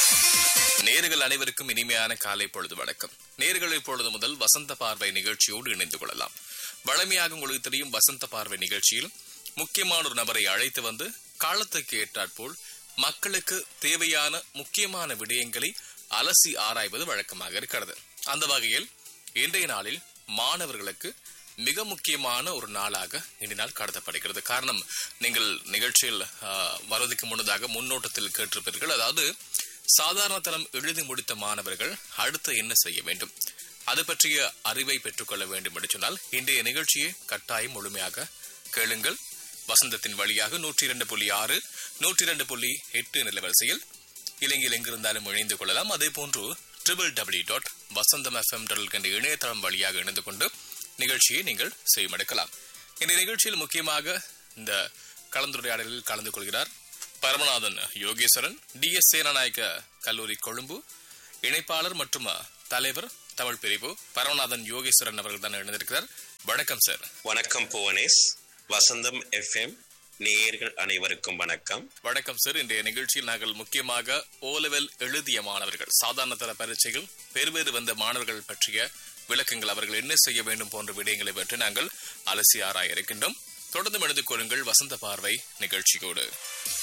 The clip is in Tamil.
நேர்கள் அனைவருக்கும் இனிமையான காலை பொழுது வணக்கம் நேர்கள் இப்பொழுது முதல் வசந்த பார்வை நிகழ்ச்சியோடு இணைந்து கொள்ளலாம் வழமையாக உங்களுக்கு தெரியும் வசந்த பார்வை நிகழ்ச்சியில் முக்கியமான ஒரு நபரை அழைத்து வந்து காலத்துக்கு ஏற்றாற்போல் மக்களுக்கு தேவையான முக்கியமான விடயங்களை அலசி ஆராய்வது வழக்கமாக இருக்கிறது அந்த வகையில் இன்றைய நாளில் மாணவர்களுக்கு மிக முக்கியமான ஒரு நாளாக இந்த நாள் கடத்தப்படுகிறது காரணம் நீங்கள் நிகழ்ச்சியில் ஆ, வருவதற்கு முன்னதாக முன்னோட்டத்தில் கேட்டிருப்பீர்கள் அதாவது சாதாரண தரம் எழுதி முடித்த மாணவர்கள் அடுத்து என்ன செய்ய வேண்டும் அது பற்றிய அறிவை பெற்றுக்கொள்ள வேண்டும் என்று சொன்னால் இன்றைய நிகழ்ச்சியை கட்டாயம் முழுமையாக கேளுங்கள் வசந்தத்தின் வழியாக நூற்றி இரண்டு புள்ளி ஆறு நூற்றி இரண்டு புள்ளி எட்டு நிலவரிசையில் இலங்கையில் எங்கிருந்தாலும் இணைந்து கொள்ளலாம் அதே போன்று triple W dot Vasantham FM என்ற இணையதளம் வழியாக இணைந்து கொண்டு நிகழ்ச்சியை நீங்கள் செய்யமெடுக்கலாம் இந்த நிகழ்ச்சியில் முக்கியமாக இந்த கலந்துரையாடலில் கலந்து கொள்கிறார் பரமநாதன் யோகேஸ்வரன் டி எஸ் சேனநாயக்க கல்லூரி கொழும்பு இணைப்பாளர் மற்றும் தலைவர் தமிழ் பிரிவு பரமநாதன் யோகேஸ்வரன் அவர்கள் தான் இணைந்திருக்கிறார் வணக்கம் சார் வணக்கம் புவனேஷ் வசந்தம் எஃப்எம் நேயர்கள் அனைவருக்கும் வணக்கம் வணக்கம் சார் இன்றைய நிகழ்ச்சியில் நாங்கள் முக்கியமாக ஓ லெவல் எழுதிய மாணவர்கள் சாதாரண தர பரீட்சைகள் பெறுவேறு வந்த மாணவர்கள் பற்றிய விளக்கங்கள் அவர்கள் என்ன செய்ய வேண்டும் போன்ற விடயங்களை பற்றி நாங்கள் அலசி ஆராய இருக்கின்றோம் தொடர்ந்து எழுந்து கொள்ளுங்கள் வசந்த பார்வை நிகழ்ச்சியோடு